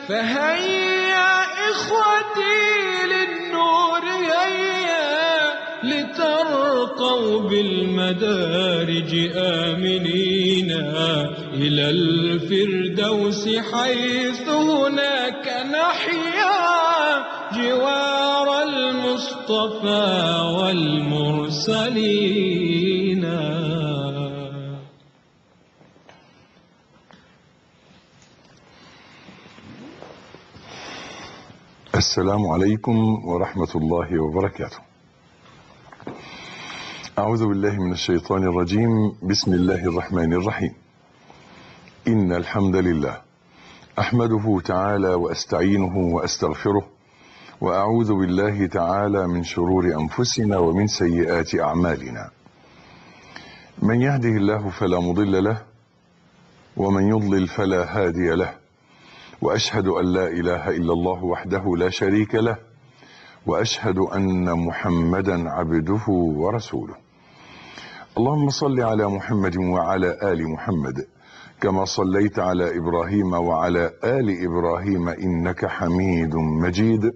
فهيا إخوتي للنور هيا لترقوا بالمدارج آمنين إلى الفردوس حيث هناك نحيا جوار المصطفى والمرسلين السلام عليكم ورحمة الله وبركاته أعوذ بالله من الشيطان الرجيم بسم الله الرحمن الرحيم إن الحمد لله أحمده تعالى وأستعينه وأستغفره وأعوذ بالله تعالى من شرور أنفسنا ومن سيئات أعمالنا من يهده الله فلا مضل له ومن يضلل فلا هادي له واشهد ان لا اله الا الله وحده لا شريك له واشهد ان محمدا عبده ورسوله اللهم صل على محمد وعلى ال محمد كما صليت على ابراهيم وعلى ال ابراهيم انك حميد مجيد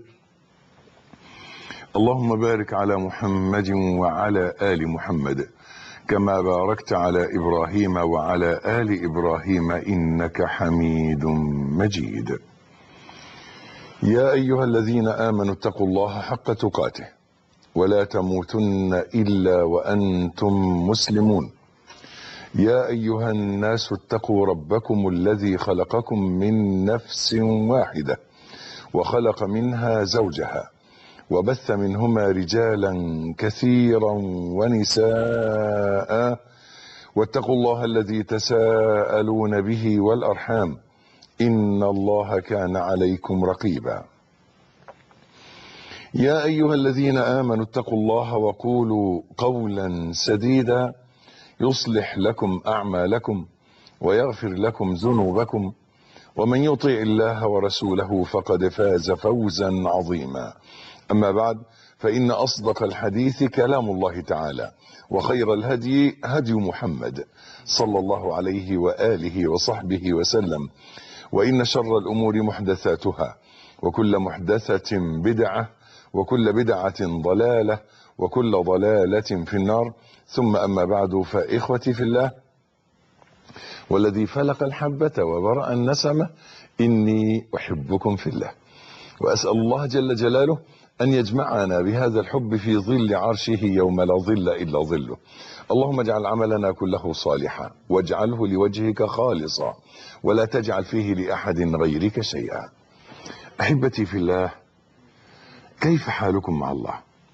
اللهم بارك على محمد وعلى ال محمد كما باركت على ابراهيم وعلى ال ابراهيم انك حميد مجيد يا ايها الذين امنوا اتقوا الله حق تقاته ولا تموتن الا وانتم مسلمون يا ايها الناس اتقوا ربكم الذي خلقكم من نفس واحده وخلق منها زوجها وبث منهما رجالا كثيرا ونساء واتقوا الله الذي تساءلون به والارحام ان الله كان عليكم رقيبا يا ايها الذين امنوا اتقوا الله وقولوا قولا سديدا يصلح لكم اعمالكم ويغفر لكم ذنوبكم ومن يطع الله ورسوله فقد فاز فوزا عظيما أما بعد فإن أصدق الحديث كلام الله تعالى وخير الهدي هدي محمد صلى الله عليه وآله وصحبه وسلم وإن شر الأمور محدثاتها وكل محدثة بدعة وكل بدعة ضلالة وكل ضلالة في النار ثم أما بعد فإخوتي في الله والذي فلق الحبة وبرأ النسمة إني أحبكم في الله وأسأل الله جل جلاله أن يجمعنا بهذا الحب في ظل عرشه يوم لا ظل إلا ظله اللهم اجعل عملنا كله صالحا واجعله لوجهك خالصا ولا تجعل فيه لأحد غيرك شيئا أحبتي في الله كيف حالكم مع الله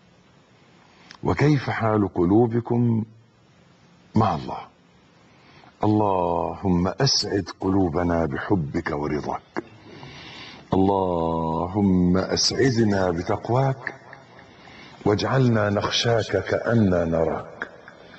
وكيف حال قلوبكم مع الله اللهم أسعد قلوبنا بحبك ورضاك اللهم اسعدنا بتقواك واجعلنا نخشاك كأننا نراك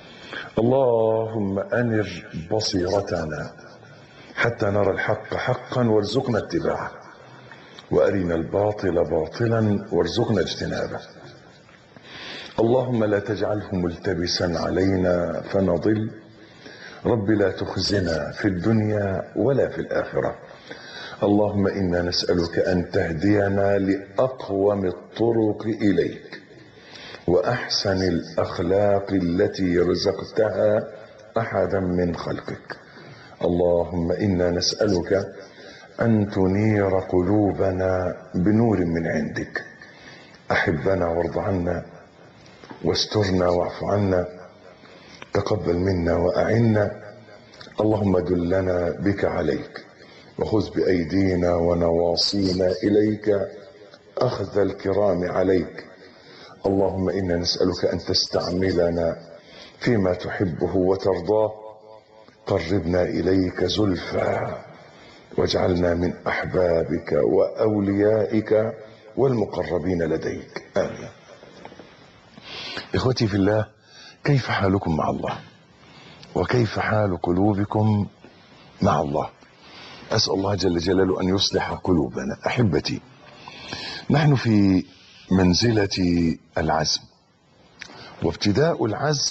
اللهم انر بصيرتنا حتى نرى الحق حقا وارزقنا اتباعه وارنا الباطل باطلا وارزقنا اجتنابه اللهم لا تجعله ملتبسا علينا فنضل رب لا تخزنا في الدنيا ولا في الاخره اللهم انا نسالك ان تهدينا لاقوم الطرق اليك واحسن الاخلاق التي رزقتها احدا من خلقك اللهم انا نسالك ان تنير قلوبنا بنور من عندك احبنا وارض عنا واسترنا واعف عنا تقبل منا واعنا اللهم دلنا بك عليك وخذ بأيدينا ونواصينا إليك أخذ الكرام عليك اللهم إنا نسألك أن تستعملنا فيما تحبه وترضاه قربنا إليك زلفى واجعلنا من أحبابك وأوليائك والمقربين لديك آمين إخوتي في الله كيف حالكم مع الله وكيف حال قلوبكم مع الله أسأل الله جل جلاله أن يصلح قلوبنا أحبتي نحن في منزلة العزم وابتداء العزم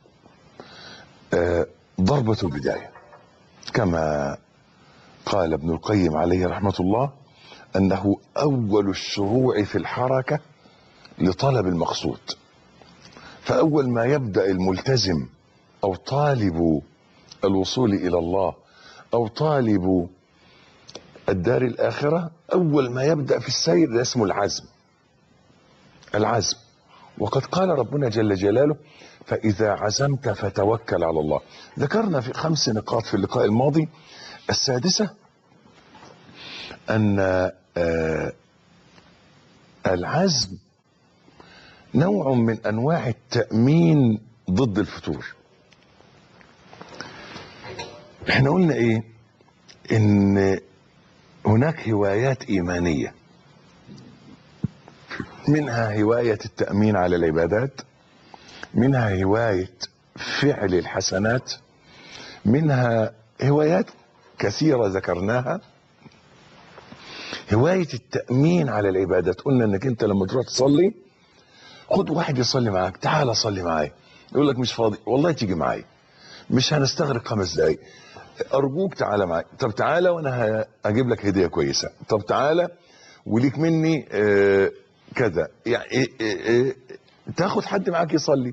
آه، ضربة البداية كما قال ابن القيم عليه رحمة الله انه اول الشروع في الحركه لطلب المقصود فاول ما يبدا الملتزم او طالب الوصول الى الله او طالب الدار الاخره اول ما يبدا في السير ده اسمه العزم العزم وقد قال ربنا جل جلاله فاذا عزمت فتوكل على الله ذكرنا في خمس نقاط في اللقاء الماضي السادسه ان آه، العزم نوع من انواع التامين ضد الفتور احنا قلنا ايه ان هناك هوايات ايمانيه منها هوايه التامين على العبادات منها هوايه فعل الحسنات منها هوايات كثيره ذكرناها هوايه التامين على العبادات قلنا انك انت لما تروح تصلي خد واحد يصلي معاك تعال صلي معايا يقول لك مش فاضي والله تيجي معايا مش هنستغرق خمس دقايق ارجوك تعالى معايا طب تعالى وانا ه- هجيب لك هديه كويسه طب تعالى وليك مني آه، كذا يعني إيه إيه إيه تاخد حد معاك يصلي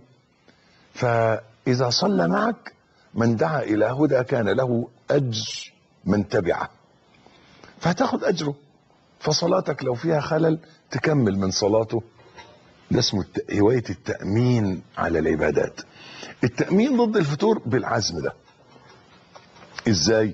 فاذا صلى معك من دعا الى هدى كان له اجر من تبعه فهتاخد اجره فصلاتك لو فيها خلل تكمل من صلاته ده اسمه الت- هوايه التامين على العبادات التامين ضد الفتور بالعزم ده ازاي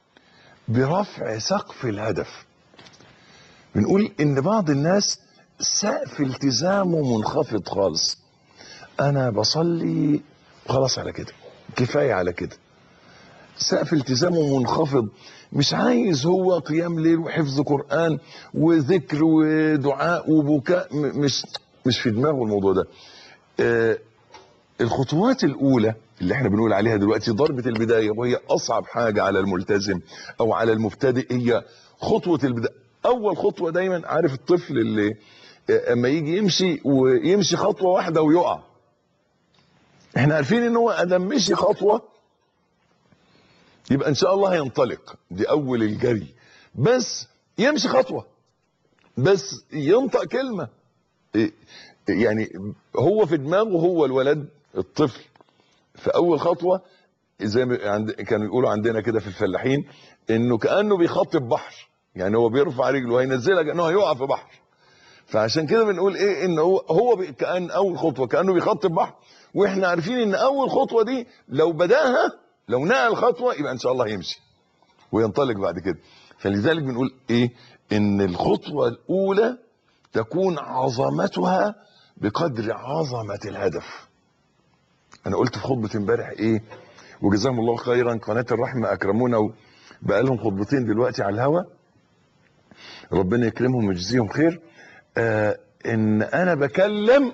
برفع سقف الهدف بنقول ان بعض الناس سقف التزامه منخفض خالص انا بصلي خلاص على كده كفايه على كده سقف التزامه منخفض مش عايز هو قيام ليل وحفظ قران وذكر ودعاء وبكاء م- مش مش في دماغه الموضوع ده آه الخطوات الاولى اللي احنا بنقول عليها دلوقتي ضربه البدايه وهي اصعب حاجه على الملتزم او على المبتدئ هي خطوه البدايه اول خطوه دايما عارف الطفل اللي آه، اما يجي يمشي ويمشي خطوه واحده ويقع احنا عارفين ان هو ادم مشي خطوه يبقى ان شاء الله هينطلق دي اول الجري بس يمشي خطوه بس ينطق كلمه إيه، يعني هو في دماغه هو الولد الطفل في اول خطوه زي ما عند كانوا يقولوا عندنا كده في الفلاحين انه كانه بيخاطب بحر يعني هو بيرفع رجله هينزلها كانه هيقع في بحر فعشان كده بنقول ايه ان هو هو بي- كان اول خطوه كانه بيخاطب بحر واحنا عارفين ان اول خطوه دي لو بداها لو نقل خطوه يبقى ان شاء الله يمشي وينطلق بعد كده فلذلك بنقول ايه ان الخطوه الاولى تكون عظمتها بقدر عظمه الهدف انا قلت في خطبه امبارح ايه وجزاهم الله خيرا قناه الرحمه اكرمونا بقى لهم خطبتين دلوقتي على الهوا ربنا يكرمهم ويجزيهم خير آه ان انا بكلم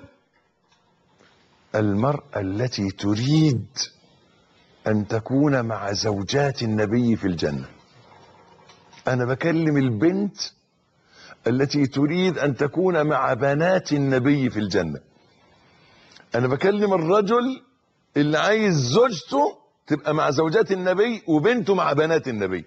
المراه التي تريد ان تكون مع زوجات النبي في الجنه انا بكلم البنت التي تريد ان تكون مع بنات النبي في الجنه انا بكلم الرجل اللي عايز زوجته تبقى مع زوجات النبي وبنته مع بنات النبي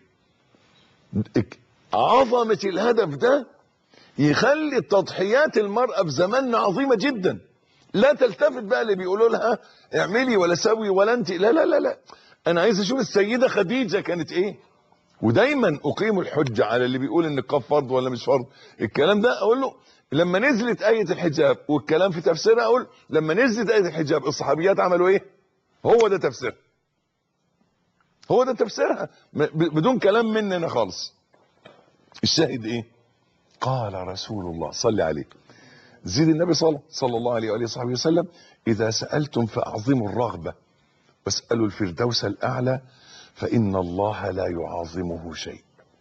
عظمه الهدف ده يخلي تضحيات المرأة في زماننا عظيمة جدا لا تلتفت بقى اللي بيقولوا لها اعملي ولا سوي ولا انت لا لا لا لا انا عايز اشوف السيدة خديجة كانت ايه ودايما اقيم الحجة على اللي بيقول ان القاف فرض ولا مش فرض الكلام ده اقول له لما نزلت آية الحجاب والكلام في تفسيرها اقول لما نزلت آية الحجاب الصحابيات عملوا ايه هو ده تفسيرها هو ده تفسيرها م- ب- بدون كلام مننا خالص الشاهد ايه قال رسول الله صلى عليه زيد النبي صلى صلى الله عليه وآله وصحبه وسلم إذا سألتم فأعظموا الرغبة واسألوا الفردوس الأعلى فإن الله لا يعظمه شيء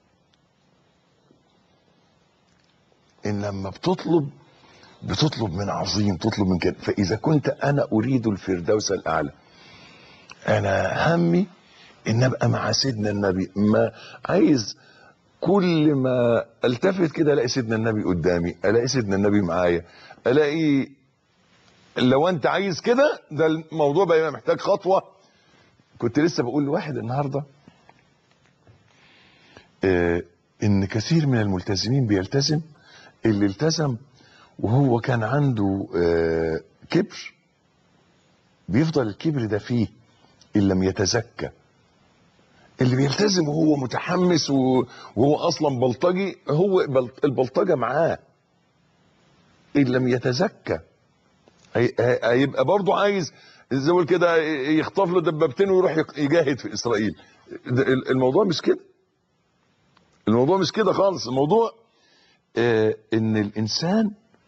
إن لما بتطلب بتطلب من عظيم تطلب من كده فإذا كنت أنا أريد الفردوس الأعلى أنا همي إن أبقى مع سيدنا النبي ما عايز كل ما التفت كده الاقي سيدنا النبي قدامي الاقي سيدنا النبي معايا الاقي لو انت عايز كده ده الموضوع بقى محتاج خطوه كنت لسه بقول لواحد النهارده آه، ان كثير من الملتزمين بيلتزم اللي التزم وهو كان عنده آه، كبر بيفضل الكبر ده فيه ان لم يتزكى اللي بيلتزم وهو متحمس و- وهو اصلا بلطجي هو بل- البلطجه معاه ان لم يتزكى هي- هي- هيبقى برضه عايز زي ما بقول كده يخطف له دبابتين ويروح يق- يجاهد في اسرائيل ده- الموضوع مش كده الموضوع مش كده خالص الموضوع آه ان الانسان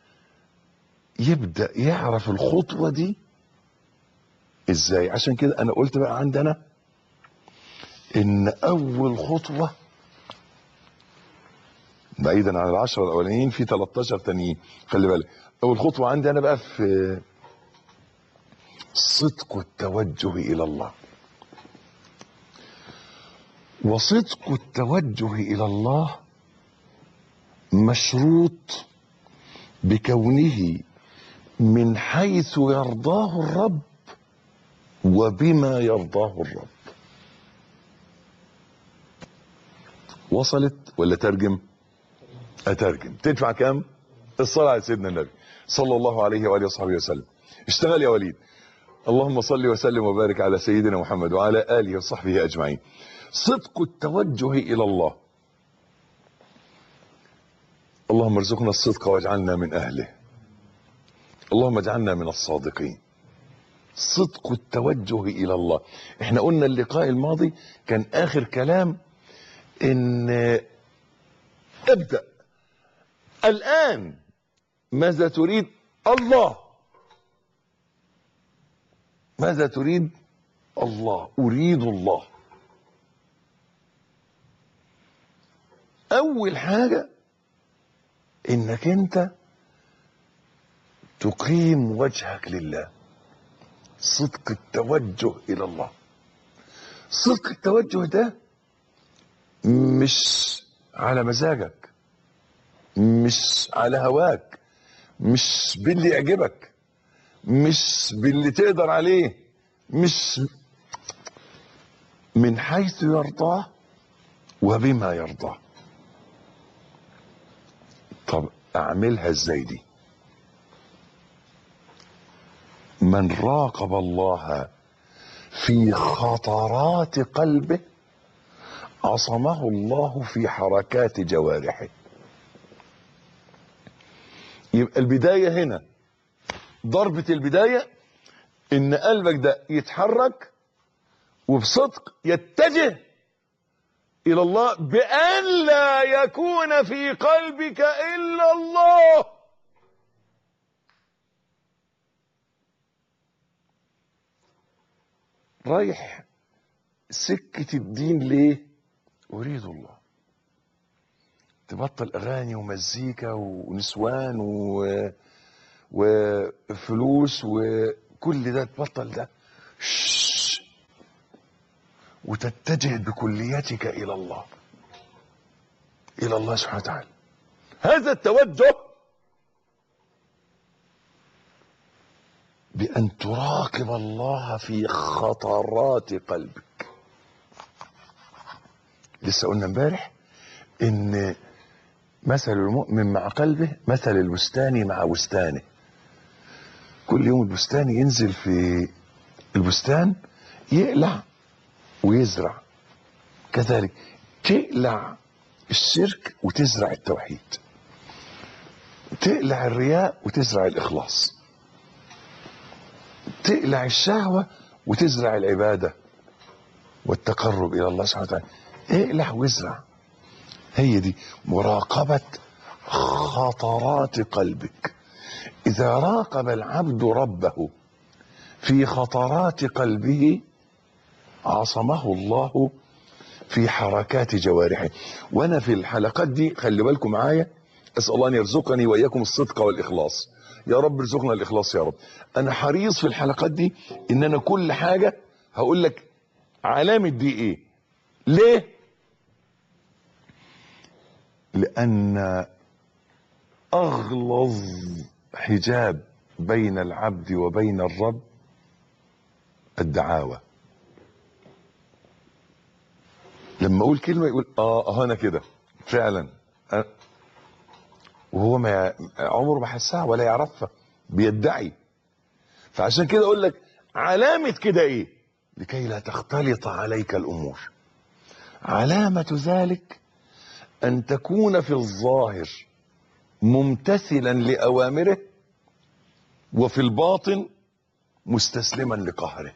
يبدا يعرف الخطوه دي ازاي عشان كده انا قلت بقى عندنا ان اول خطوه بعيدا عن العشرة الاولانيين في 13 تانيين خلي بالك اول خطوه عندي انا بقى في صدق التوجه الى الله وصدق التوجه الى الله مشروط بكونه من حيث يرضاه الرب وبما يرضاه الرب وصلت ولا ترجم اترجم تدفع كام الصلاة على سيدنا النبي صلى الله عليه وآله وصحبه وسلم اشتغل يا وليد اللهم صل وسلم وبارك على سيدنا محمد وعلى آله وصحبه أجمعين صدق التوجه إلى الله اللهم ارزقنا الصدق واجعلنا من أهله اللهم اجعلنا من الصادقين صدق التوجه إلى الله احنا قلنا اللقاء الماضي كان آخر كلام ان ابدأ الآن ماذا تريد الله ماذا تريد الله أريد الله أول حاجة إنك أنت تقيم وجهك لله صدق التوجه إلى الله صدق التوجه ده مش على مزاجك مش على هواك مش باللي يعجبك مش باللي تقدر عليه مش من حيث يرضاه وبما يرضاه طب اعملها ازاي دي من راقب الله في خطرات قلبه عصمه الله في حركات جوارحه يبقى البداية هنا ضربة البداية ان قلبك ده يتحرك وبصدق يتجه الى الله بان لا يكون في قلبك الا الله رايح سكة الدين ليه اريد الله تبطل اغاني ومزيكا ونسوان و... وفلوس وكل ده تبطل ده شش. وتتجه بكليتك الى الله الى الله سبحانه وتعالى هذا التوجه بان تراقب الله في خطرات قلبك لسه قلنا امبارح ان مثل المؤمن مع قلبه مثل البستان مع بستانه كل يوم البستان ينزل في البستان يقلع ويزرع كذلك تقلع الشرك وتزرع التوحيد تقلع الرياء وتزرع الإخلاص تقلع الشهوة وتزرع العبادة والتقرب إلى الله سبحانه وتعالى اقلع وازرع هي دي مراقبة خطرات قلبك إذا راقب العبد ربه في خطرات قلبه عصمه الله في حركات جوارحه وانا في الحلقات دي خلي بالكم معايا اسال الله ان يرزقني واياكم الصدق والاخلاص يا رب ارزقنا الاخلاص يا رب انا حريص في الحلقات دي ان انا كل حاجه هقول لك علامه دي ايه ليه لان اغلظ حجاب بين العبد وبين الرب الدعاوى لما اقول كلمه يقول اه اه انا كده فعلا أ- وهو ما عمره ما حسها ولا يعرفها بيدعي فعشان كده اقول لك علامة كده ايه لكي لا تختلط عليك الامور علامة ذلك ان تكون في الظاهر ممتثلا لاوامره وفي الباطن مستسلما لقهره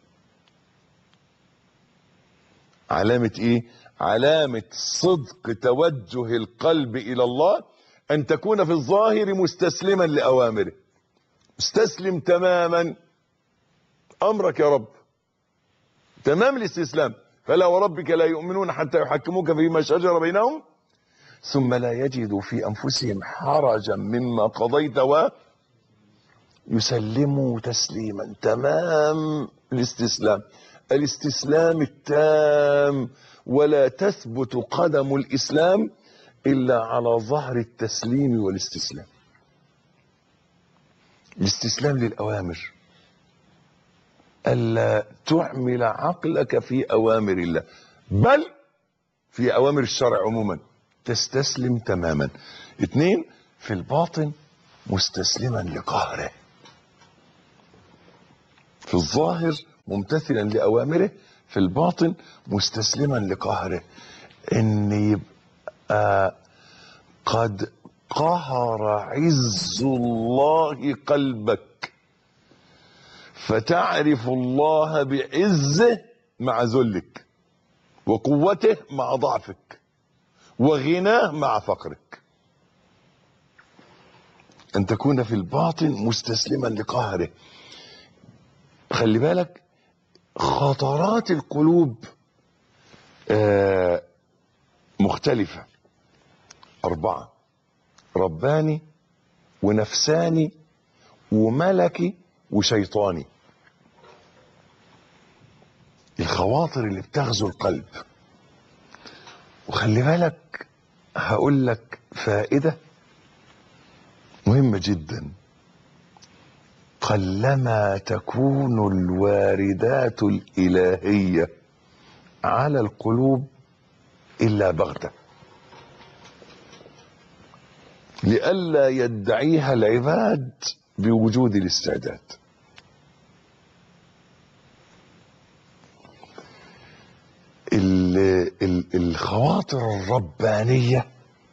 علامة ايه علامة صدق توجه القلب الى الله ان تكون في الظاهر مستسلما لاوامره مستسلم تماما امرك يا رب تمام الاستسلام فلا وربك لا يؤمنون حتى يحكموك فيما شجر بينهم ثم لا يجدوا في انفسهم حرجا مما قضيت و يسلموا تسليما تمام الاستسلام الاستسلام التام ولا تثبت قدم الاسلام الا على ظهر التسليم والاستسلام الاستسلام للاوامر الا تعمل عقلك في اوامر الله بل في اوامر الشرع عموما تستسلم تماما اثنين في الباطن مستسلما لقهره في الظاهر ممتثلا لأوامره في الباطن مستسلما لقهره ان يبقى قد قهر عز الله قلبك فتعرف الله بعزه مع ذلك وقوته مع ضعفك وغناه مع فقرك ان تكون في الباطن مستسلما لقهره خلي بالك خطرات القلوب آه، مختلفة أربعة رباني ونفساني وملكي وشيطاني الخواطر اللي بتغزو القلب وخلي بالك هقول لك فائدة مهمة جدا قلما تكون الواردات الإلهية على القلوب إلا بغتة لئلا يدعيها العباد بوجود الاستعداد ال- ال- الخواطر الربانيه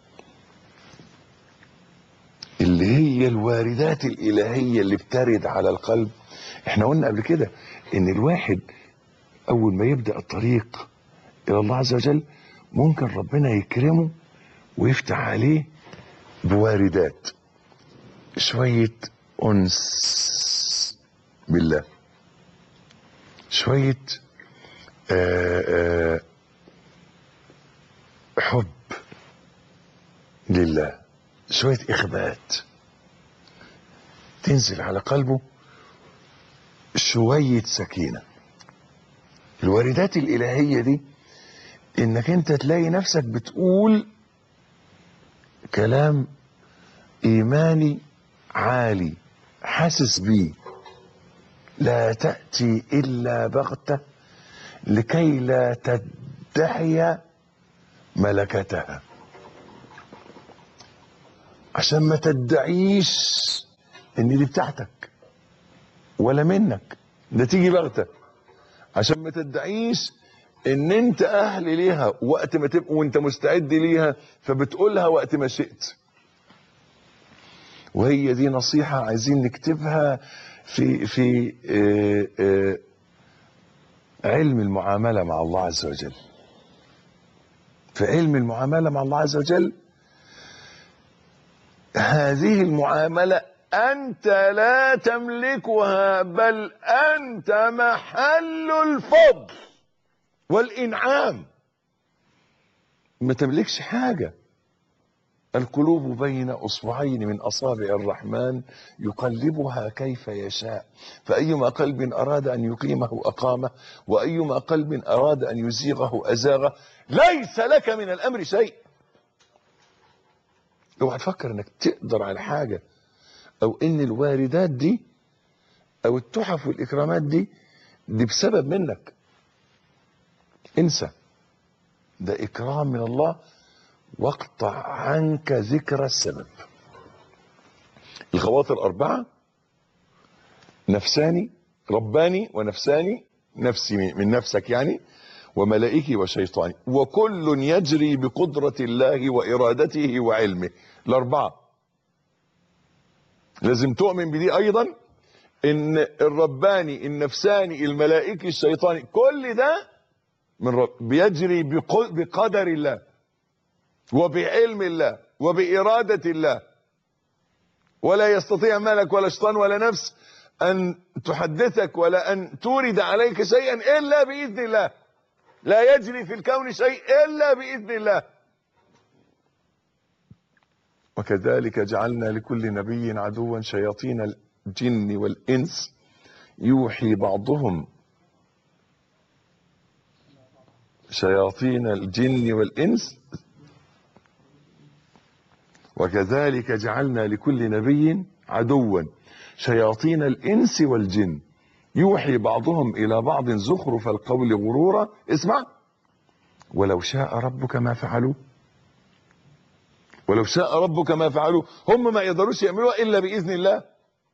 اللي هي الواردات الإلهية اللي بترد على القلب احنا قلنا قبل كده ان الواحد اول ما يبدأ الطريق الى الله عز وجل ممكن ربنا يكرمه ويفتح عليه بواردات شوية أنس بالله شوية آآ آآ حب لله شوية إخبات تنزل على قلبه شوية سكينة الواردات الإلهية دي إنك أنت تلاقي نفسك بتقول كلام إيماني عالي حاسس بيه لا تأتي إلا بغتة لكي لا تدعي ملكتها عشان ما تدعيش ان دي بتاعتك ولا منك ده تيجي بغتة عشان ما تدعيش ان انت اهل ليها وقت ما تبقى وانت مستعد ليها فبتقولها وقت ما شئت وهي دي نصيحة عايزين نكتبها في في آه، آه، علم المعاملة مع الله عز وجل في علم المعاملة مع الله عز وجل هذه المعاملة أنت لا تملكها بل أنت محل الفضل والإنعام ما تملكش حاجة القلوب بين أصبعين من أصابع الرحمن يقلبها كيف يشاء فأيما قلب أراد أن يقيمه أقامه وأيما قلب أراد أن يزيغه أزاغه ليس لك من الأمر شيء اوعى تفكر انك تقدر على حاجه او ان الواردات دي او التحف والاكرامات دي دي بسبب منك انسى ده اكرام من الله واقطع عنك ذكر السبب الخواطر أربعة نفساني رباني ونفساني نفسي من نفسك يعني وملائكي وشيطاني وكل يجري بقدرة الله وإرادته وعلمه الأربعة لازم تؤمن بدي أيضا إن الرباني النفساني الملائكي الشيطاني كل ده من رب بيجري بق- بقدر الله وبعلم الله وبإرادة الله ولا يستطيع ملك ولا شيطان ولا نفس أن تحدثك ولا أن تورد عليك شيئا إلا بإذن الله لا يجري في الكون شيء إلا بإذن الله وكذلك جعلنا لكل نبي عدوا شياطين الجن والإنس يوحي بعضهم شياطين الجن والإنس وكذلك جعلنا لكل نبي عدوا شياطين الإنس والجن يوحي بعضهم إلى بعض زخرف القول غرورا اسمع ولو شاء ربك ما فعلوه ولو شاء ربك ما فعلوه هم ما يقدروش يعملوها إلا بإذن الله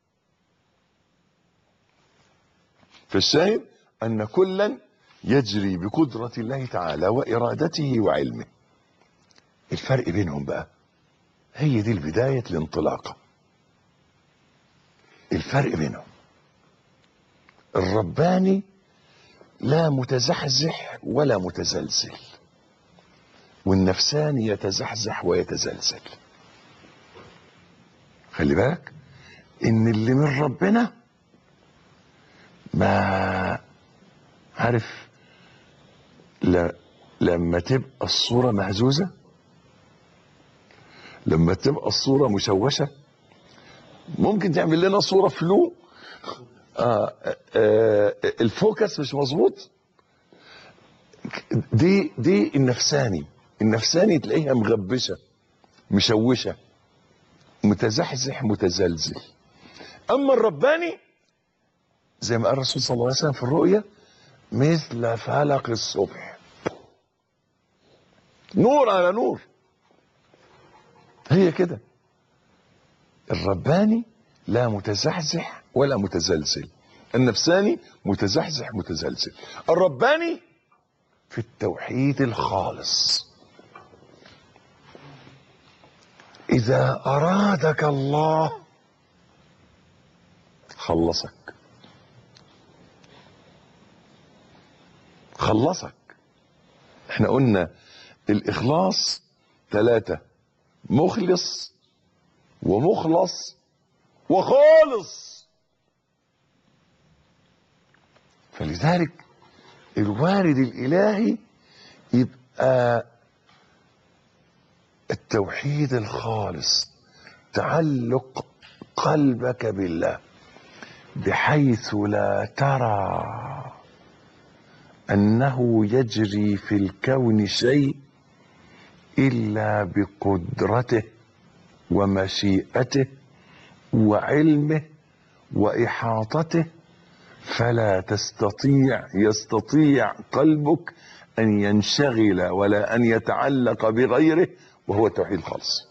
فالشاهد أن كلا يجري بقدرة الله تعالى وإرادته وعلمه الفرق بينهم بقى هي دي البداية الانطلاقة الفرق بينهم الرباني لا متزحزح ولا متزلزل والنفساني يتزحزح ويتزلزل خلي بالك ان اللي من ربنا ما عارف لا لما تبقى الصورة مهزوزة لما تبقى الصورة مشوشة ممكن تعمل لنا صورة فلو آه آه الفوكس مش مظبوط دي دي النفساني النفساني تلاقيها مغبشة مشوشة متزحزح متزلزل اما الرباني زي ما قال الرسول صلى الله عليه وسلم في الرؤيا مثل فلق الصبح نور على نور هي كده الرباني لا متزحزح ولا متزلزل النفساني متزحزح متزلزل الرباني في التوحيد الخالص اذا ارادك الله خلصك خلصك احنا قلنا الاخلاص ثلاثة مخلص ومخلص وخالص فلذلك الوارد الالهي يبقى التوحيد الخالص تعلق قلبك بالله بحيث لا ترى انه يجري في الكون شيء الا بقدرته ومشيئته وعلمه واحاطته فلا تستطيع يستطيع قلبك ان ينشغل ولا ان يتعلق بغيره وهو التوحيد الخالص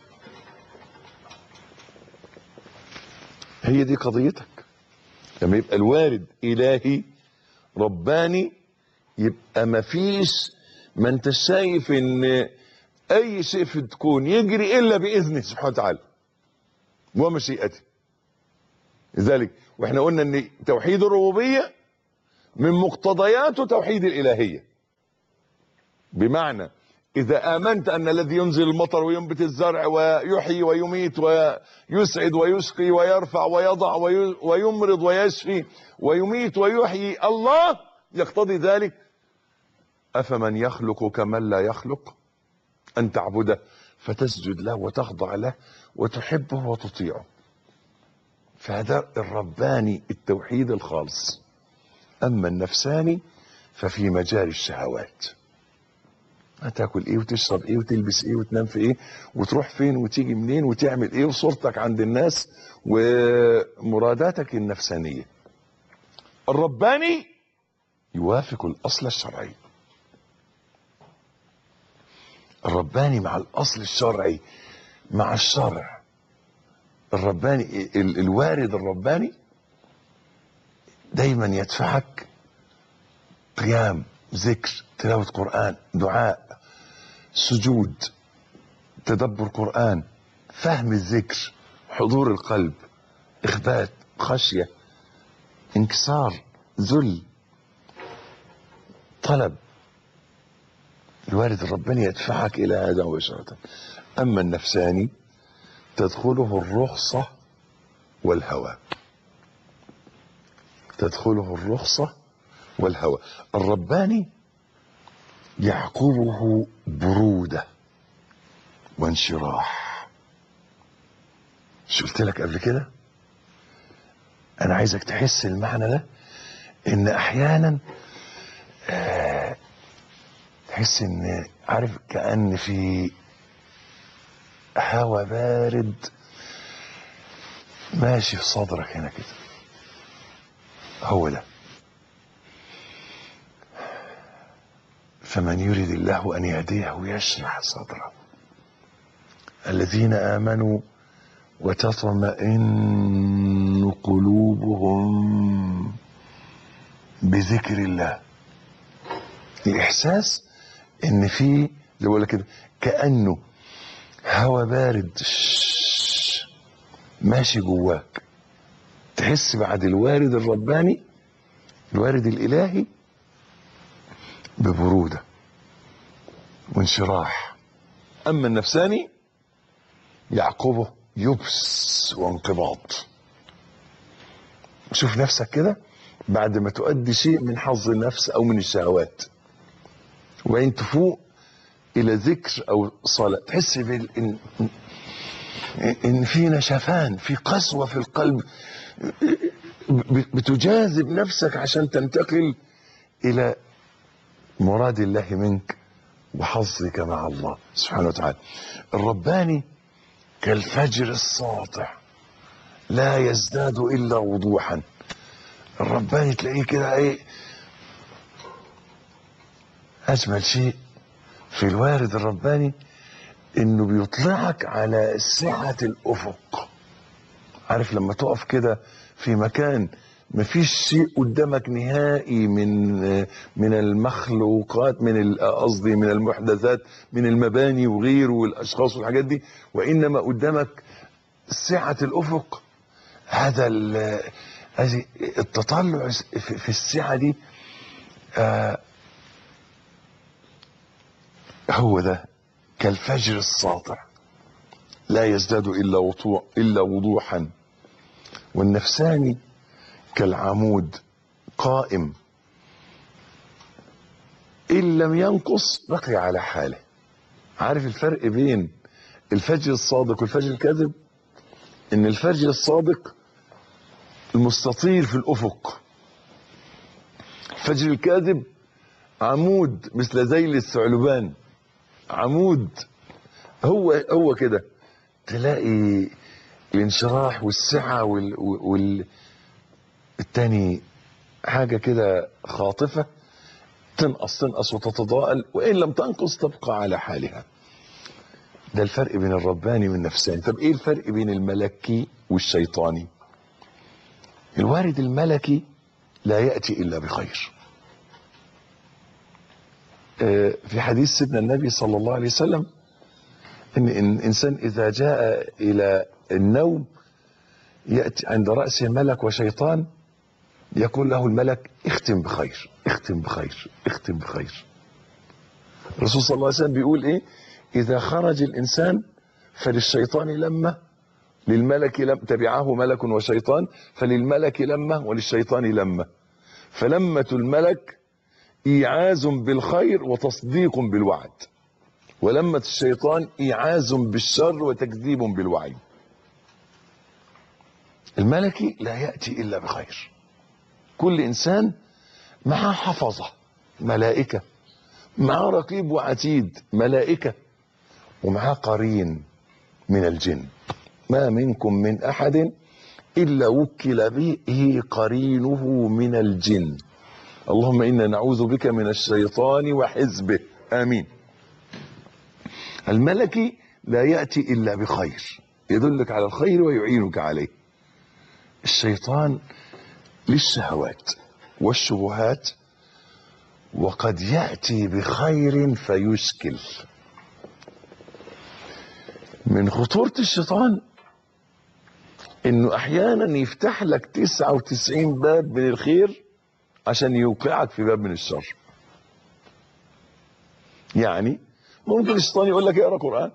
هي دي قضيتك لما يبقى الوارد الهي رباني يبقى مفيش ما انت شايف ان اي شيء في الكون يجري الا باذنه سبحانه وتعالى ومشيئته لذلك واحنا قلنا ان توحيد الربوبيه من مقتضياته توحيد الالهيه بمعنى اذا امنت ان الذي ينزل المطر وينبت الزرع ويحيي ويميت ويسعد ويسقي ويرفع ويضع وي- ويمرض ويشفي ويميت ويحيي الله يقتضي ذلك افمن يخلق كمن لا يخلق ان تعبده فتسجد له وتخضع له وتحبه وتطيعه فهذا الرباني التوحيد الخالص اما النفساني ففي مجال الشهوات هتاكل ايه وتشرب ايه وتلبس ايه وتنام في ايه وتروح فين وتيجي منين وتعمل ايه وصورتك عند الناس ومراداتك النفسانيه الرباني يوافق الاصل الشرعي الرباني مع الاصل الشرعي مع الشرع الرباني ال- الوارد الرباني دايما يدفعك قيام ذكر تلاوة قرآن دعاء سجود تدبر قرآن فهم الذكر حضور القلب إخبات خشية انكسار ذل طلب الوارد الرباني يدفعك إلى هذا مباشرة أما النفساني تدخله الرخصة والهوى تدخله الرخصة والهوى الرباني يعقبه برودة وانشراح مش قلت لك قبل كده انا عايزك تحس المعنى ده ان احيانا آه، تحس ان عارف كأن في هوا بارد ماشي في صدرك هنا كده هو ده فمن يريد الله ان يهديه يشرح صدره الذين امنوا وتطمئن قلوبهم بذكر الله الاحساس ان في زي بقول لك كده كانه هوا بارد شش، ماشي جواك تحس بعد الوارد الرباني الوارد الالهي ببروده وانشراح اما النفساني يعقبه يبس وانقباض شوف نفسك كده بعد ما تؤدي شيء من حظ النفس او من الشهوات وبعدين تفوق الى ذكر او صلاه تحس بال ان ان في نشفان في قسوه في القلب بتجاذب نفسك عشان تنتقل الى مراد الله منك وحظك مع الله سبحانه وتعالى الرباني كالفجر الساطع لا يزداد الا وضوحا الرباني تلاقيه كده ايه اجمل شيء في الوارد الرباني انه بيطلعك على سعة الافق عارف لما تقف كده في مكان مفيش شيء قدامك نهائي من من المخلوقات من ال- قصدي من المحدثات من المباني وغيره والاشخاص والحاجات دي وانما قدامك سعة الافق هذا ال- هذه التطلع في في السعة دي آه هو ده كالفجر الساطع لا يزداد الا وضوح الا وضوحا والنفساني كالعمود قائم ان لم ينقص بقي على حاله عارف الفرق بين الفجر الصادق والفجر الكاذب ان الفجر الصادق المستطير في الافق الفجر الكاذب عمود مثل ذيل الثعلبان عمود هو هو كده تلاقي الانشراح والسعة وال, وال التاني حاجة كده خاطفة تنقص تنقص وتتضاءل وإن لم تنقص تبقى على حالها ده الفرق بين الرباني والنفساني طب ايه الفرق بين الملكي والشيطاني الوارد الملكي لا يأتي إلا بخير آه، في حديث سيدنا النبي صلى الله عليه وسلم ان إن الانسان اذا جاء الى النوم ياتي عند راسه ملك وشيطان يقول له الملك اختم بخير اختم بخير اختم بخير الرسول صلى الله عليه وسلم بيقول ايه اذا خرج الانسان فللشيطان لمه للملك لم تبعه ملك وشيطان فللملك لمه وللشيطان لمه فلمه الملك ايعاز بالخير وتصديق بالوعد ولمة الشيطان إيعاز بالشر وتكذيب بالوعي الملكي لا يأتي إلا بخير كل إنسان معه حفظة ملائكة معه رقيب وعتيد ملائكة ومعه قرين من الجن ما منكم من أحد إلا وكل به قرينه من الجن اللهم إنا نعوذ بك من الشيطان وحزبه آمين الملكي لا يأتي إلا بخير يدلك على الخير ويعينك عليه الشيطان للشهوات والشبهات وقد يأتي بخير فيشكل من خطورة الشيطان انه احيانا يفتح لك 99 باب من الخير عشان يوقعك في باب من الشر يعني ممكن الشيطان يقول لك اقرا قران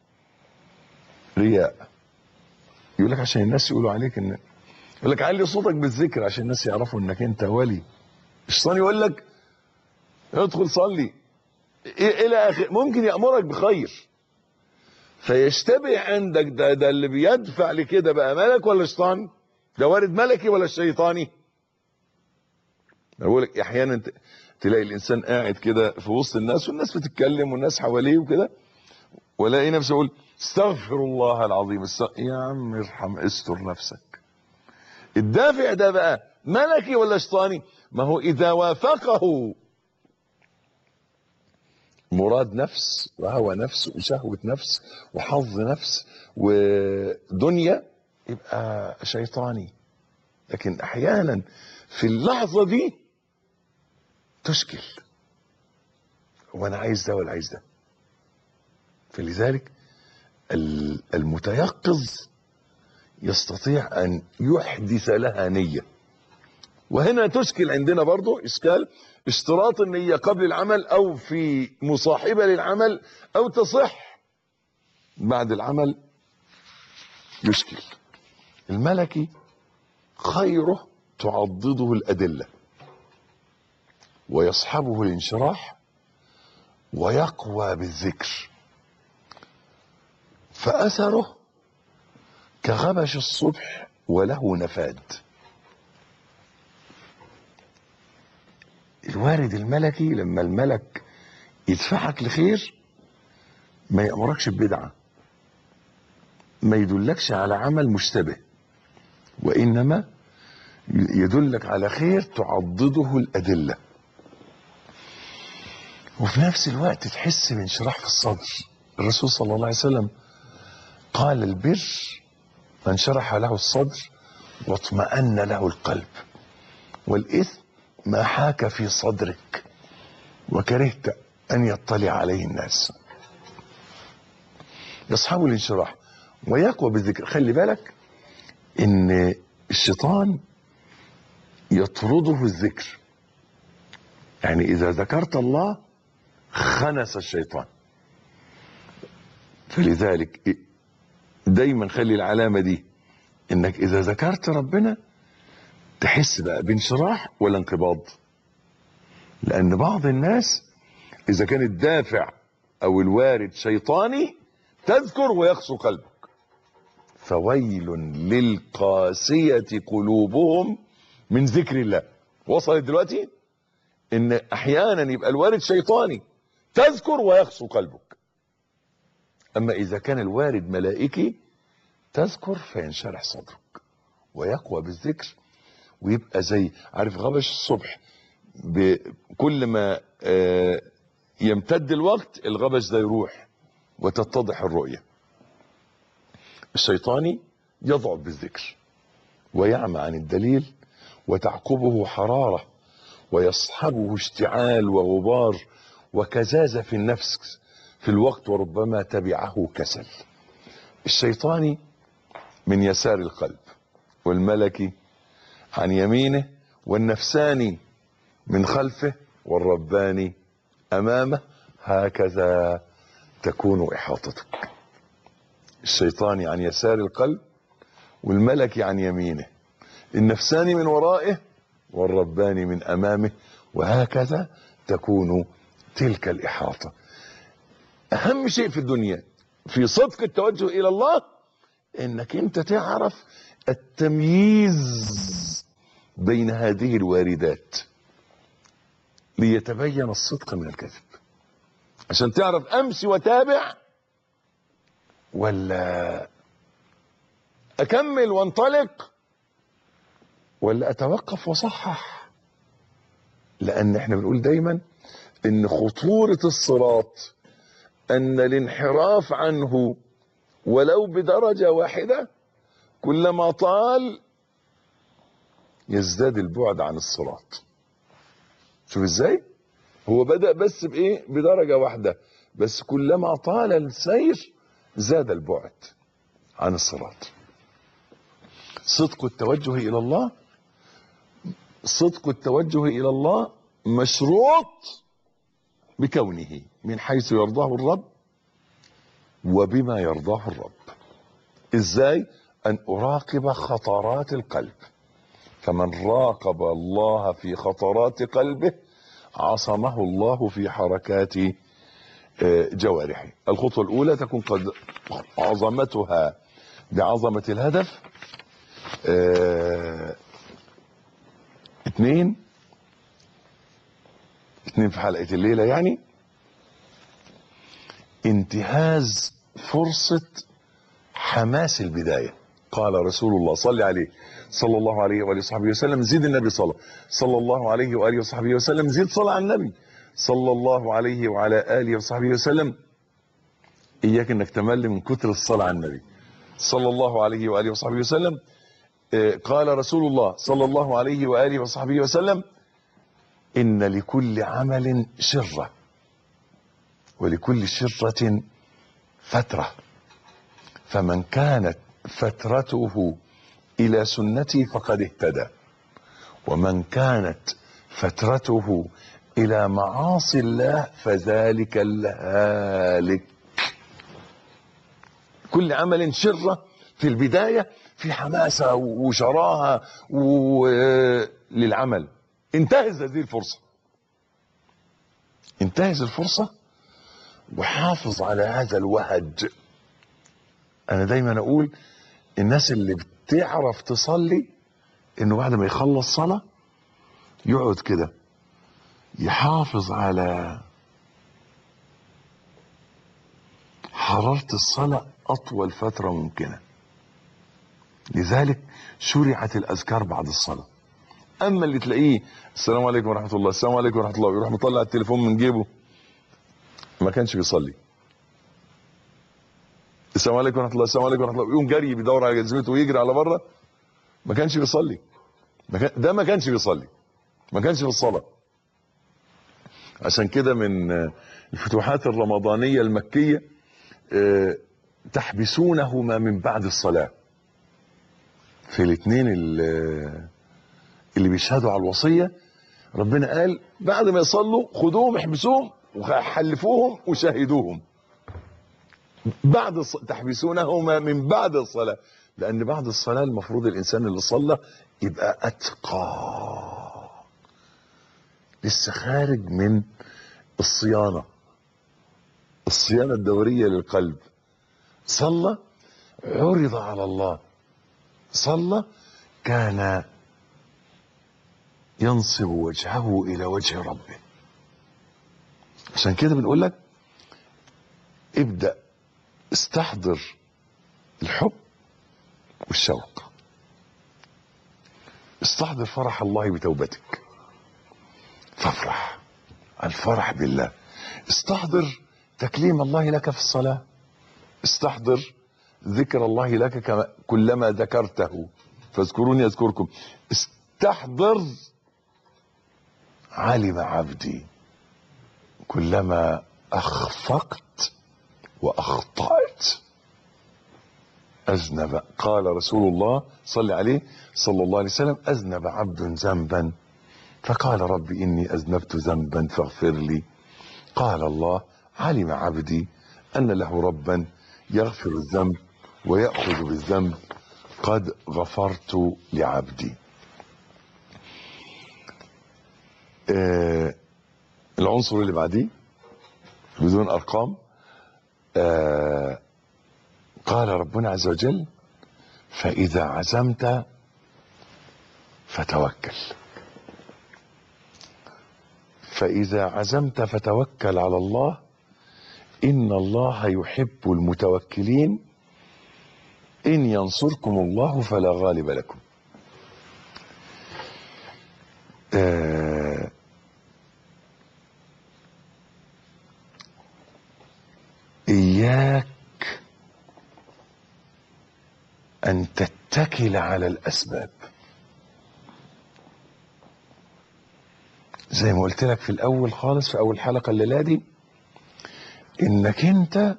رياء يقول لك عشان الناس يقولوا عليك ان يقول لك علي صوتك بالذكر عشان الناس يعرفوا انك انت ولي الشيطان يقول لك ادخل صلي إيه الى اخر ممكن يامرك بخير فيشتبه عندك ده ده اللي بيدفع لكده بقى ملك ولا شيطان ده وارد ملكي ولا شيطاني بقول لك احيانا ت- تلاقي الانسان قاعد كده في وسط الناس والناس بتتكلم والناس حواليه وكده ولاقي نفسه يقول استغفر الله العظيم استغ... يا عم ارحم استر نفسك الدافع ده بقى ملكي ولا شيطاني ما هو اذا وافقه مراد نفس وهوى نفس وشهوة نفس وحظ نفس ودنيا يبقى شيطاني لكن احيانا في اللحظة دي تشكل وانا عايز ده ولا عايز ده فلذلك ال- المتيقظ يستطيع ان يحدث لها نية وهنا تشكل عندنا برضو اشكال اشتراط النية قبل العمل او في مصاحبة للعمل او تصح بعد العمل يشكل الملكي خيره تعضده الادله ويصحبه الانشراح ويقوى بالذكر فاثره كغبش الصبح وله نفاد الوارد الملكي لما الملك يدفعك لخير ما يأمركش ببدعة ما يدلكش على عمل مشتبه وإنما يدلك على خير تعضده الأدلة وفي نفس الوقت تحس بانشراح في الصدر الرسول صلى الله عليه وسلم قال البر من شرح له الصدر واطمأن له القلب والإثم ما حاك في صدرك وكرهت أن يطلع عليه الناس يصحب الانشراح ويقوى بالذكر خلي بالك ان الشيطان يطرده الذكر يعني اذا ذكرت الله خنس الشيطان فلذلك دايما خلي العلامة دي انك اذا ذكرت ربنا تحس بقى بانشراح ولا انقباض لان بعض الناس اذا كان الدافع او الوارد شيطاني تذكر ويقسو قلبك فويل للقاسية قلوبهم من ذكر الله وصلت دلوقتي ان احيانا يبقى الوارد شيطاني تذكر ويقسو قلبك اما اذا كان الوارد ملائكي تذكر فينشرح صدرك ويقوى بالذكر ويبقى زي عارف غبش الصبح كل ما آه، يمتد الوقت الغبش ده يروح وتتضح الرؤية الشيطاني يضعف بالذكر ويعمى عن الدليل وتعقبه حرارة ويصحبه اشتعال وغبار وكزازة في النفس في الوقت وربما تبعه كسل الشيطاني من يسار القلب والملكي عن يمينه والنفساني من خلفه والرباني امامه هكذا تكون احاطتك الشيطاني عن يسار القلب والملكي عن يمينه النفساني من ورائه والرباني من امامه وهكذا تكون تلك الاحاطه اهم شيء في الدنيا في صدق التوجه الى الله انك انت تعرف التمييز بين هذه الواردات ليتبين الصدق من الكذب عشان تعرف امشي وتابع ولا اكمل وانطلق ولا اتوقف واصحح لان احنا بنقول دايما ان خطورة الصراط أن الانحراف عنه ولو بدرجة واحدة كلما طال يزداد البعد عن الصراط شوف ازاي هو بدأ بس بإيه بدرجة واحدة بس كلما طال السير زاد البعد عن الصراط صدق التوجه إلى الله صدق التوجه إلى الله مشروط بكونه من حيث يرضاه الرب وبما يرضاه الرب ازاي ان اراقب خطرات القلب فمن راقب الله في خطرات قلبه عصمه الله في حركات آه، جوارحه الخطوة الأولى تكون قد عظمتها بعظمة الهدف آه، اثنين اثنين في حلقة الليلة يعني انتهاز فرصة حماس البداية قال رسول الله صلى عليه صلى الله عليه وآله وصحبه وسلم زيد النبي صلى صلى الله عليه وآله وصحبه وسلم زيد صلى على النبي صلى الله عليه وعلى آله وصحبه وسلم إياك أنك تمل من كتر الصلاة على النبي صلى الله عليه وآله وصحبه وسلم آه، قال رسول الله صلى الله عليه وآله وصحبه وسلم إن لكل عمل شرة ولكل شرة فترة فمن كانت فترته إلى سنتي فقد اهتدى ومن كانت فترته إلى معاصي الله فذلك الهالك كل عمل شرة في البداية في حماسة وشراهة و- للعمل انتهز هذه الفرصة انتهز الفرصة وحافظ على هذا الوهج انا دايما اقول الناس اللي بتعرف تصلي انه بعد ما يخلص صلاة يقعد كده يحافظ على حرارة الصلاة اطول فترة ممكنة لذلك شرعت الاذكار بعد الصلاة اما اللي تلاقيه السلام عليكم ورحمة الله السلام عليكم ورحمة الله ويروح مطلع التليفون من جيبه ما كانش بيصلي السلام عليكم ورحمه الله السلام عليكم ورحمه الله يقوم جري بيدور على جزمته ويجري على بره ما كانش بيصلي ما كان ده ما كانش بيصلي ما كانش في الصلاه عشان كده من آه، الفتوحات الرمضانيه المكيه آه، تحبسونهما من بعد الصلاه في الاثنين اللي بيشهدوا على الوصيه ربنا قال بعد ما يصلوا خدوهم احبسوهم وحلفوهم وشاهدوهم بعد الص... تحبسونهما من بعد الصلاة لأن بعد الصلاة المفروض الإنسان اللي صلى يبقى أتقى لسه خارج من الصيانة الصيانة الدورية للقلب صلى عرض على الله صلى كان ينصب وجهه إلى وجه ربه عشان كده بنقول لك ابدأ استحضر الحب والشوق استحضر فرح الله بتوبتك فافرح الفرح بالله استحضر تكليم الله لك في الصلاة استحضر ذكر الله لك كما كلما ذكرته فاذكروني اذكركم استحضر علم عبدي كلما اخفقت واخطات اذنب قال رسول الله صلى عليه صلى الله عليه وسلم اذنب عبد ذنبا فقال رب اني اذنبت ذنبا فاغفر لي قال الله علم عبدي ان له ربا يغفر الذنب وياخذ بالذنب قد غفرت لعبدي آه العنصر اللي بعديه بدون ارقام آه قال ربنا عز وجل فإذا عزمت فتوكل فإذا عزمت فتوكل على الله إن الله يحب المتوكلين إن ينصركم الله فلا غالب لكم آه ان تتكل على الاسباب زي ما قلت لك في الاول خالص في اول حلقه الليله دي انك انت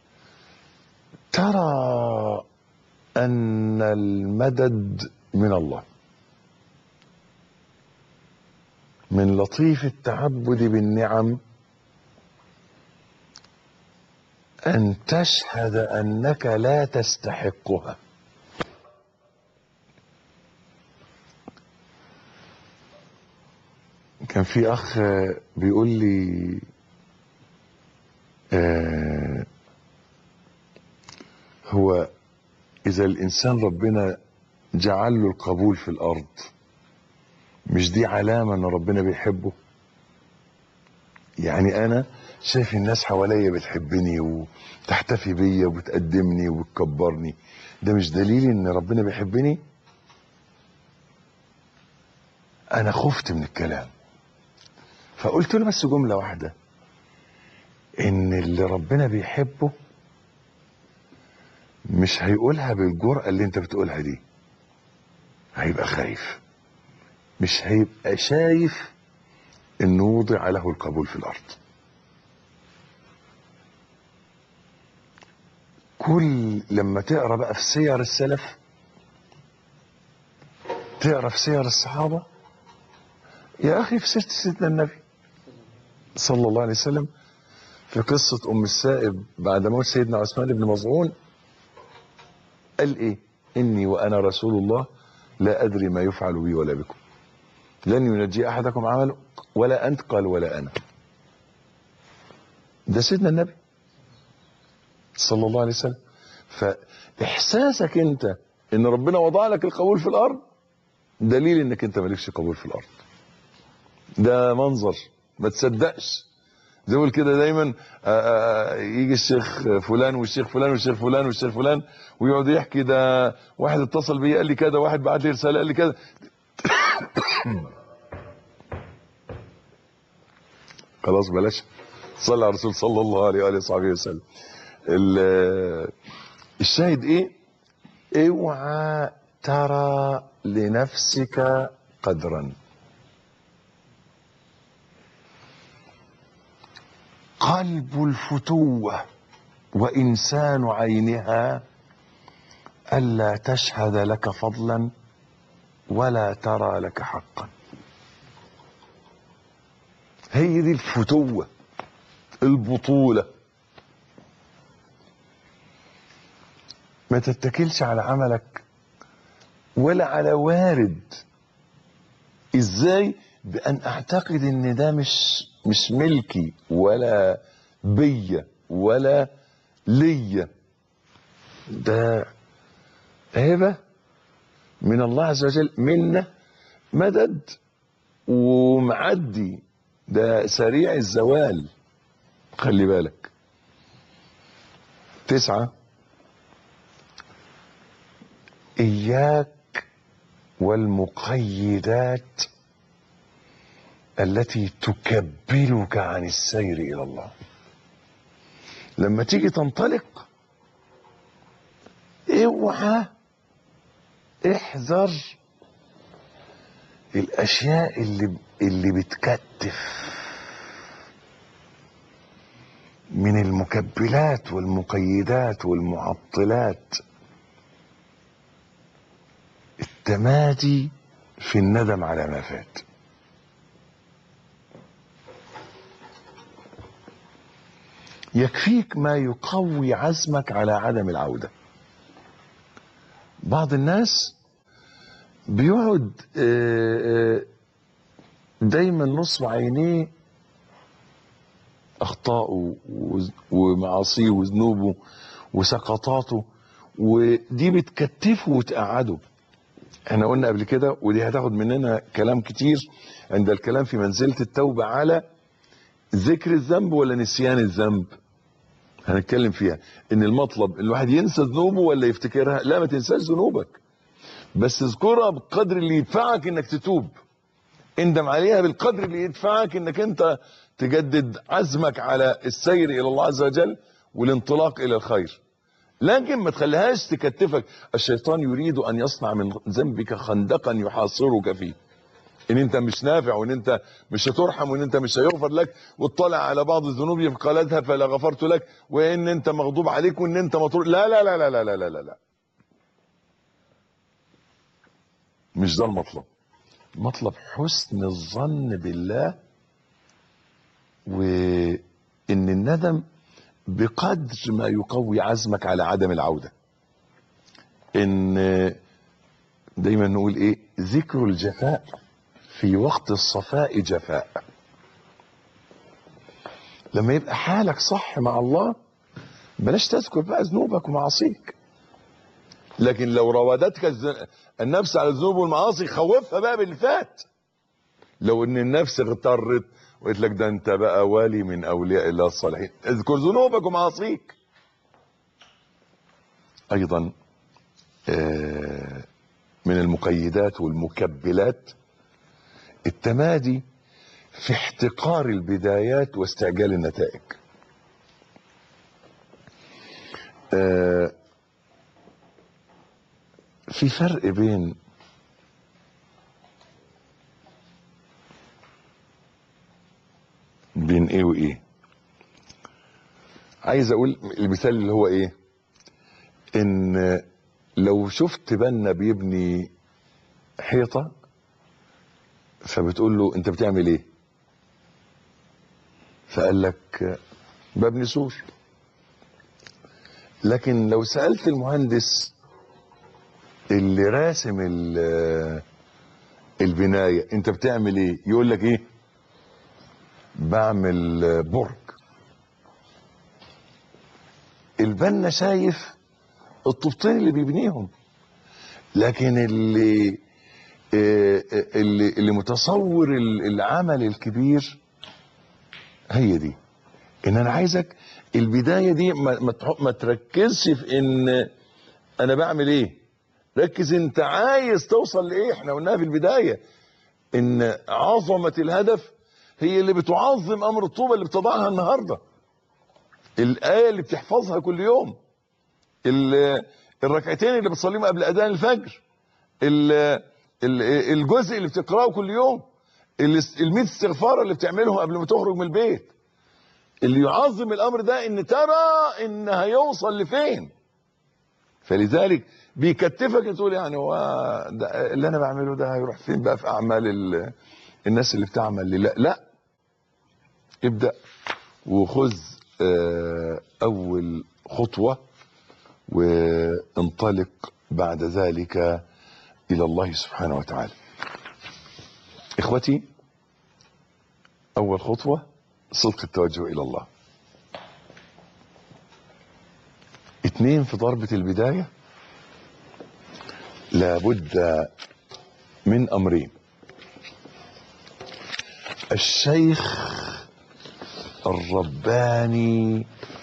ترى ان المدد من الله من لطيف التعبد بالنعم ان تشهد انك لا تستحقها كان في اخ بيقول لي آه هو اذا الانسان ربنا جعل له القبول في الارض مش دي علامه ان ربنا بيحبه يعني انا شايف الناس حواليا بتحبني وتحتفي بيا وبتقدمني وبتكبرني ده مش دليل ان ربنا بيحبني انا خفت من الكلام فقلت له بس جمله واحده ان اللي ربنا بيحبه مش هيقولها بالجرأة اللي انت بتقولها دي هيبقى خايف مش هيبقى شايف انه وضع له القبول في الارض كل لما تقرا بقى في سير السلف تقرا في سير الصحابه يا اخي في سيره سيدنا النبي صلى الله عليه وسلم في قصه ام السائب بعد موت سيدنا عثمان بن مظعون قال ايه اني وانا رسول الله لا ادري ما يفعل بي ولا بكم لن ينجي احدكم عمله ولا انت قال ولا انا ده سيدنا النبي صلى الله عليه وسلم فاحساسك انت ان ربنا وضع لك القبول في الارض دليل انك انت مالكش قبول في الارض ده منظر ما تصدقش زي ما كده دايما آآ آآ يجي الشيخ فلان والشيخ فلان والشيخ فلان والشيخ فلان ويقعد يحكي ده واحد اتصل بيا قال لي كذا واحد بعت لي رساله قال لي كذا خلاص بلاش صلى على الرسول صلى الله عليه واله وصحبه وسلم الشاهد ايه اوعى ترى لنفسك قدرا قلب الفتوة وإنسان عينها ألا تشهد لك فضلا ولا ترى لك حقا هي دي الفتوة البطولة ما تتكلش على عملك ولا على وارد ازاي بان اعتقد ان ده مش مش ملكي ولا بيا ولا ليا ده هبه من الله عز وجل منا مدد ومعدي ده سريع الزوال خلي بالك تسعة إياك والمقيدات التي تكبلك عن السير إلى الله لما تيجي تنطلق اوعى احذر الاشياء اللي اللي بتكتف من المكبلات والمقيدات والمعطلات التمادي في الندم على ما فات يكفيك ما يقوي عزمك على عدم العودة بعض الناس بيقعد دايما نصب عينيه اخطائه ومعاصيه وذنوبه وسقطاته ودي بتكتفه وتقعده احنا قلنا قبل كده ودي هتاخد مننا كلام كتير عند الكلام في منزلة التوبة على ذكر الذنب ولا نسيان الذنب هنتكلم فيها ان المطلب ان الواحد ينسى ذنوبه ولا يفتكرها لا ما تنساش ذنوبك بس اذكرها بالقدر اللي يدفعك انك تتوب اندم عليها بالقدر اللي يدفعك انك انت تجدد عزمك على السير الى الله عز وجل والانطلاق الى الخير لكن ما تخليهاش تكتفك الشيطان يريد ان يصنع من ذنبك خندقا يحاصرك فيه ان انت مش نافع وان انت مش هترحم وان انت مش هيغفر لك وتطلع على بعض الذنوب قالتها فلا غفرت لك وان انت مغضوب عليك وان انت مطرود لا لا لا لا لا لا لا لا, لا. مش ده المطلب مطلب حسن الظن بالله وان الندم بقدر ما يقوي عزمك على عدم العودة ان دايما نقول ايه ذكر الجفاء في وقت الصفاء جفاء لما يبقى حالك صح مع الله بلاش تذكر بقى ذنوبك ومعاصيك لكن لو راودتك الز- النفس على الذنوب والمعاصي خوفها بقى باللي فات لو ان النفس اغترت وقلت لك ده انت بقى ولي من اولياء الله الصالحين اذكر ذنوبك ومعاصيك ايضا آه، من المقيدات والمكبلات التمادي في احتقار البدايات واستعجال النتائج آه، في فرق بين بين ايه وايه عايز اقول المثال اللي هو ايه ان لو شفت بنا بيبني حيطة فبتقول له انت بتعمل ايه فقال لك ببني سور لكن لو سألت المهندس اللي راسم ال- البناية انت بتعمل ايه يقول لك ايه بعمل برج البنا شايف الطوبتين اللي بيبنيهم لكن اللي آه، آه، اللي اللي متصور ال- العمل الكبير هي دي ان انا عايزك البدايه دي ما, ما, تح- ما تركزش في ان انا بعمل ايه ركز انت عايز توصل لايه احنا قلناها في البدايه ان عظمه الهدف هي اللي بتعظم امر الطوبه اللي بتضعها النهارده الايه اللي بتحفظها كل يوم ال- الركعتين اللي بتصليهم قبل اذان الفجر ال- ال- الجزء اللي بتقراه كل يوم ال 100 استغفار اللي بتعملهم قبل ما تخرج من البيت اللي يعظم الامر ده ان ترى ان هيوصل لفين فلذلك بيكتفك تقول يعني هو ده اللي انا بعمله ده هيروح فين بقى في اعمال ال- الناس اللي بتعمل لا لا ابدا وخذ آه، اول خطوه وانطلق بعد ذلك الى الله سبحانه وتعالى اخوتي اول خطوه صدق التوجه الى الله اتنين في ضربة البداية لابد من امرين الشيخ الرباني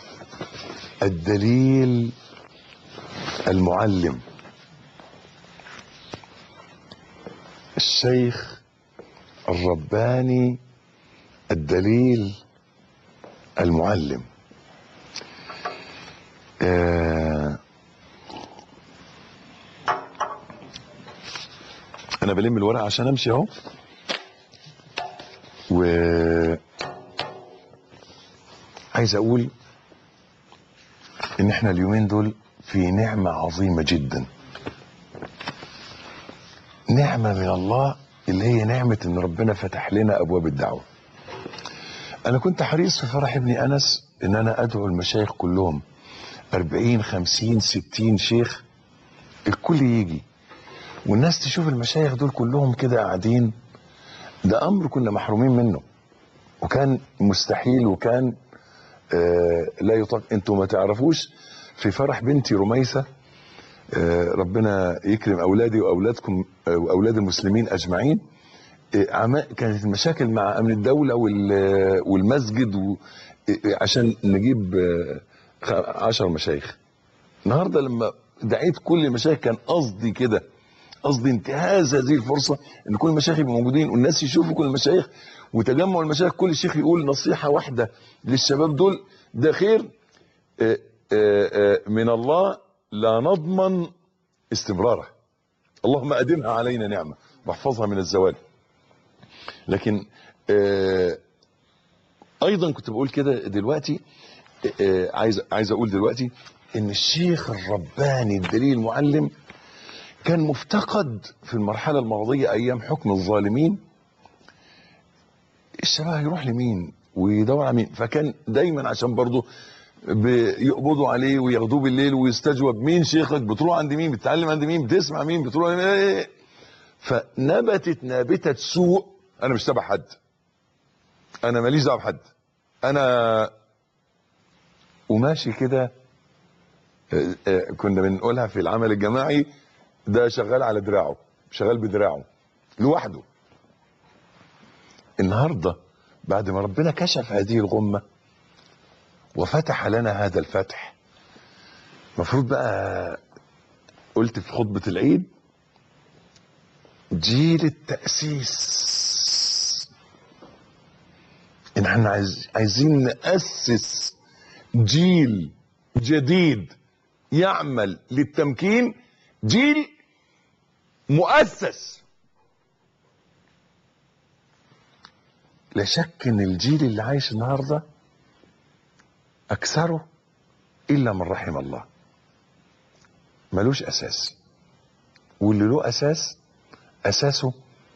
الدليل المعلم الشيخ الرباني الدليل المعلم آه انا بلم الورق عشان امشي اهو و عايز اقول ان احنا اليومين دول في نعمة عظيمة جدا نعمة من الله اللي هي نعمة ان ربنا فتح لنا ابواب الدعوة انا كنت حريص في فرح ابني انس ان انا ادعو المشايخ كلهم 40 50 60 شيخ الكل يجي والناس تشوف المشايخ دول كلهم كده قاعدين ده امر كنا محرومين منه وكان مستحيل وكان آه لا يطاق انتوا ما تعرفوش في فرح بنتي رميسة آه ربنا يكرم اولادي واولادكم آه واولاد المسلمين اجمعين آه عما- كانت المشاكل مع امن الدولة وال- والمسجد و- آه، عشان نجيب آه، خ- عشر مشايخ النهارده لما دعيت كل المشايخ كان قصدي كده قصدي انتهاز هذه الفرصه ان كل المشايخ يبقوا موجودين والناس يشوفوا كل المشايخ وتجمع المشايخ كل شيخ يقول نصيحه واحده للشباب دول ده خير آه، آه، آه، من الله لا نضمن استمرارها اللهم أدمها علينا نعمة واحفظها من الزوال لكن آه، ايضا كنت بقول كده دلوقتي آه، عايز عايز اقول دلوقتي ان الشيخ الرباني الدليل المعلم كان مفتقد في المرحله الماضيه ايام حكم الظالمين الشباب هيروح لمين ويدور على مين فكان دايما عشان برضه بيقبضوا عليه وياخدوه بالليل ويستجوب مين شيخك بتروح عند مين بتتعلم عند مين بتسمع مين بتروح إيه؟ فنبتت نابته سوء انا مش تبع حد انا ماليش دعوه بحد انا وماشي كده آه، آه، كنا بنقولها في العمل الجماعي ده شغال على دراعه شغال بدراعه لوحده النهارده بعد ما ربنا كشف هذه الغمه وفتح لنا هذا الفتح المفروض بقى قلت في خطبه العيد جيل التاسيس ان احنا عايز عايزين ناسس جيل جديد يعمل للتمكين جيل مؤسس لا شك ان الجيل اللي عايش النهارده اكثره الا من رحم الله ملوش اساس واللي له اساس اساسه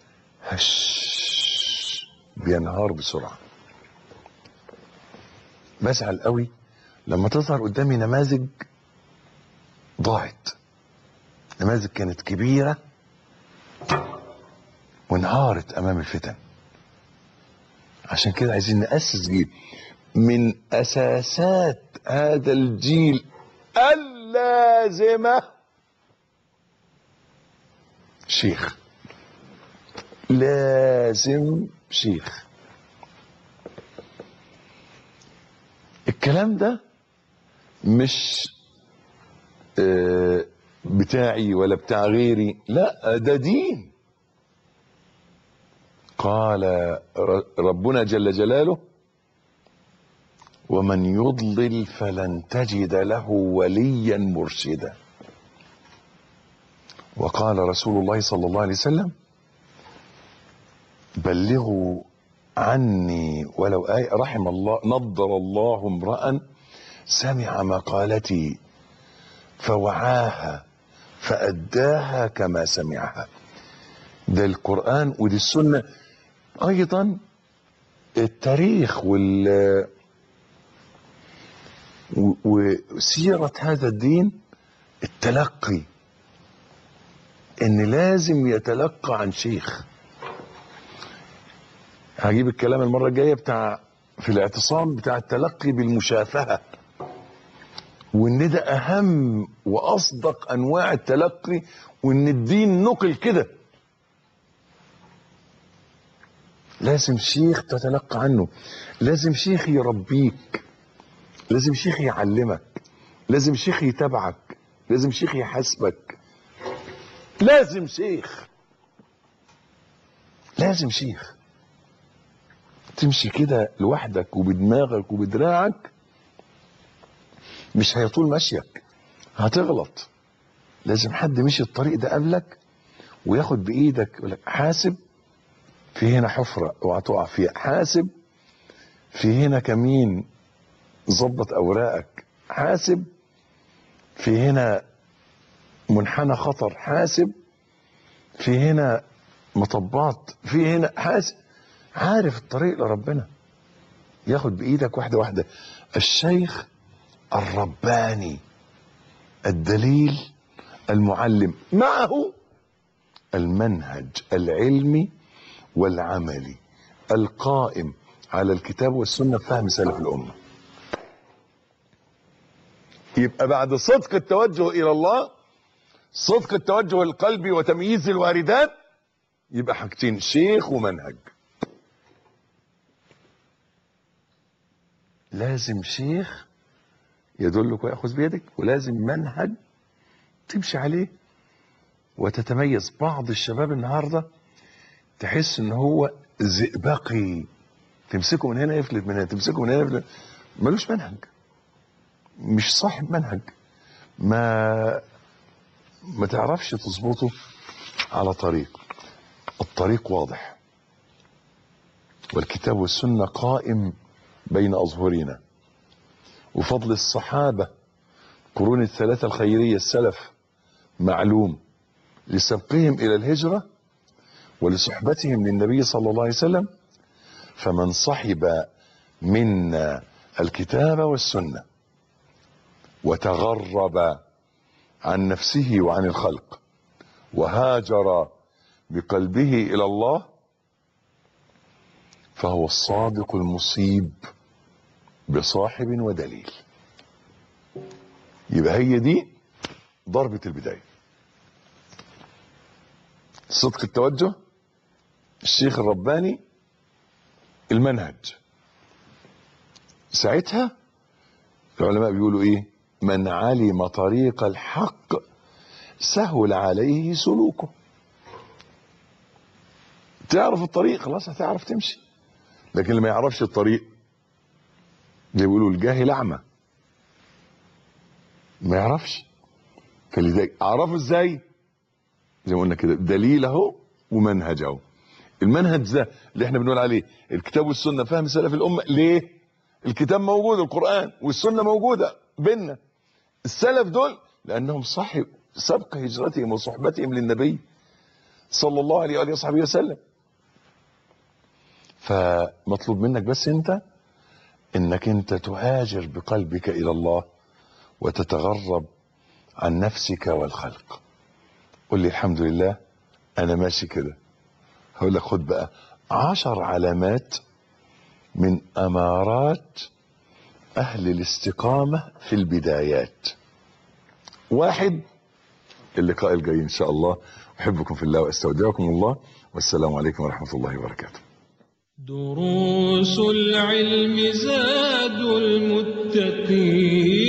هش بينهار بسرعه بزعل قوي لما تظهر قدامي نماذج ضاعت نماذج كانت كبيره وانهارت امام الفتن عشان كده عايزين ناسس جيل من اساسات هذا الجيل اللازمه شيخ لازم شيخ الكلام ده مش آه، بتاعي ولا بتاع غيري لا ده دين قال ر- ربنا جل جلاله ومن يضلل فلن تجد له وليا مرشدا وقال رسول الله صلى الله عليه وسلم بلغوا عني ولو آية رحم الله نضر الله امرأ سمع مقالتي فوعاها فأداها كما سمعها ده القرآن ودي السنة أيضا التاريخ وال و- وسيرة هذا الدين التلقي ان لازم يتلقى عن شيخ هجيب الكلام المرة الجاية بتاع في الاعتصام بتاع التلقي بالمشافهة وان ده اهم واصدق انواع التلقي وان الدين نقل كده لازم شيخ تتلقى عنه لازم شيخ يربيك لازم شيخ يعلمك لازم شيخ يتابعك لازم شيخ يحاسبك لازم شيخ لازم شيخ تمشي كده لوحدك وبدماغك وبدراعك مش هيطول مشيك هتغلط لازم حد مشي الطريق ده قبلك وياخد بايدك يقول لك حاسب في هنا حفرة اوعى تقع فيها حاسب في هنا كمين ظبط اوراقك حاسب في هنا منحنى خطر حاسب في هنا مطبات في هنا حاسب عارف الطريق لربنا ياخد بايدك واحده واحده الشيخ الرباني الدليل المعلم معه المنهج العلمي والعملي القائم على الكتاب والسنه بفهم سلف الامه يبقى بعد صدق التوجه الى الله صدق التوجه القلبي وتمييز الواردات يبقى حاجتين شيخ ومنهج لازم شيخ يدلك ويأخذ بيدك ولازم منهج تمشي عليه وتتميز بعض الشباب النهارده تحس ان هو زئبقي تمسكه من هنا يفلت من هنا تمسكه من هنا يفلت ملوش منهج مش صاحب منهج ما ما تعرفش تظبطه على طريق الطريق واضح والكتاب والسنة قائم بين أظهرنا وفضل الصحابة قرون الثلاثة الخيرية السلف معلوم لسبقهم إلى الهجرة ولصحبتهم للنبي صلى الله عليه وسلم فمن صحب منا الكتاب والسنة وتغرب عن نفسه وعن الخلق وهاجر بقلبه إلى الله فهو الصادق المصيب بصاحب ودليل يبقى هي دي ضربة البداية صدق التوجه الشيخ الرباني المنهج ساعتها العلماء بيقولوا ايه من علم طريق الحق سهل عليه سلوكه تعرف الطريق خلاص هتعرف تمشي لكن اللي ما يعرفش الطريق زي بيقولوا الجاهل اعمى ما يعرفش فلذلك اعرفه ازاي زي ما قلنا كده دليل اهو ومنهج اهو المنهج ده اللي احنا بنقول عليه الكتاب والسنه فهم سلف الامه ليه الكتاب موجود القران والسنه موجوده بيننا السلف دول لانهم صاحب سبق هجرتهم وصحبتهم للنبي صلى الله عليه واله وصحبه وسلم فمطلوب منك بس انت انك انت تهاجر بقلبك الى الله وتتغرب عن نفسك والخلق قل لي الحمد لله انا ماشي كده هقول لك خد بقى عشر علامات من امارات اهل الاستقامة في البدايات واحد اللقاء الجاي ان شاء الله احبكم في الله واستودعكم الله والسلام عليكم ورحمة الله وبركاته دروس العلم زاد المتقين